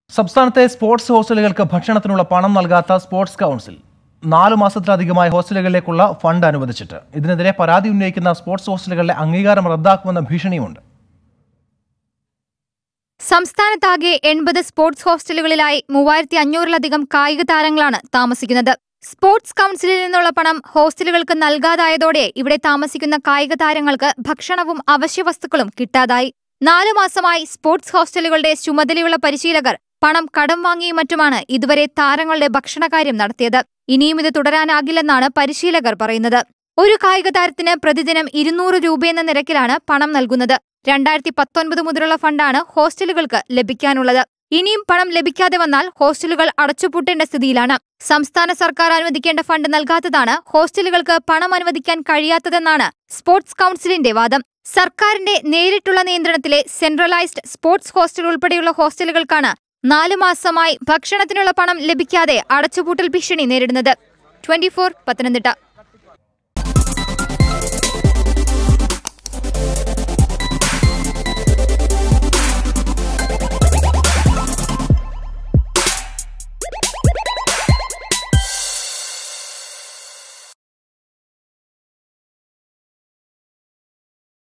സംസ്ഥാനത്തെ സ്പോർട്സ് ഹോസ്റ്റലുകൾക്ക് ഭക്ഷണത്തിനുള്ള പണം നൽകാത്ത സ്പോർട്സ് കൗൺസിൽ നാലു മാസത്തിലധികമായി ഹോസ്റ്റലുകളിലേക്കുള്ള ഫണ്ട് അനുവദിച്ചിട്ട് ഇതിനെതിരെ പരാതി ഉന്നയിക്കുന്ന സ്പോർട്സ് ഹോസ്റ്റലുകളിലെ അംഗീകാരം റദ്ദാക്കുമെന്ന ഭീഷണിയുമുണ്ട് സംസ്ഥാനത്താകെ എൺപത് സ്പോർട്സ് ഹോസ്റ്റലുകളിലായി മൂവായിരത്തി അഞ്ഞൂറിലധികം കായിക താരങ്ങളാണ് താമസിക്കുന്നത് സ്പോർട്സ് കൗൺസിലിൽ നിന്നുള്ള പണം ഹോസ്റ്റലുകൾക്ക് നൽകാതായതോടെ ഇവിടെ താമസിക്കുന്ന കായിക താരങ്ങൾക്ക് ഭക്ഷണവും അവശ്യവസ്തുക്കളും കിട്ടാതായി നാലു മാസമായി സ്പോർട്സ് ഹോസ്റ്റലുകളുടെ ചുമതലയുള്ള പരിശീലകർ പണം കടം വാങ്ങിയും മറ്റുമാണ് ഇതുവരെ താരങ്ങളുടെ ഭക്ഷണകാര്യം നടത്തിയത് ഇനിയും ഇത് തുടരാനാകില്ലെന്നാണ് പരിശീലകർ പറയുന്നത് ഒരു കായിക താരത്തിന് പ്രതിദിനം ഇരുന്നൂറ് രൂപയെന്ന നിരക്കിലാണ് പണം നൽകുന്നത് രണ്ടായിരത്തി പത്തൊൻപത് മുതലുള്ള ഫണ്ടാണ് ഹോസ്റ്റലുകൾക്ക് ലഭിക്കാനുള്ളത് ഇനിയും പണം ലഭിക്കാതെ വന്നാൽ ഹോസ്റ്റലുകൾ അടച്ചുപൂട്ടേണ്ട സ്ഥിതിയിലാണ് സംസ്ഥാന സർക്കാർ അനുവദിക്കേണ്ട ഫണ്ട് നൽകാത്തതാണ് ഹോസ്റ്റലുകൾക്ക് പണം അനുവദിക്കാൻ കഴിയാത്തതെന്നാണ് സ്പോർട്സ് കൗൺസിലിന്റെ വാദം സർക്കാരിന്റെ നേരിട്ടുള്ള നിയന്ത്രണത്തിലെ സെൻട്രലൈസ്ഡ് സ്പോർട്സ് ഹോസ്റ്റൽ ഉൾപ്പെടെയുള്ള ഹോസ്റ്റലുകൾക്കാണ് നാലു മാസമായി ഭക്ഷണത്തിനുള്ള പണം ലഭിക്കാതെ അടച്ചുപൂട്ടൽ ഭീഷണി നേരിടുന്നത് ട്വന്റി പത്തനംതിട്ട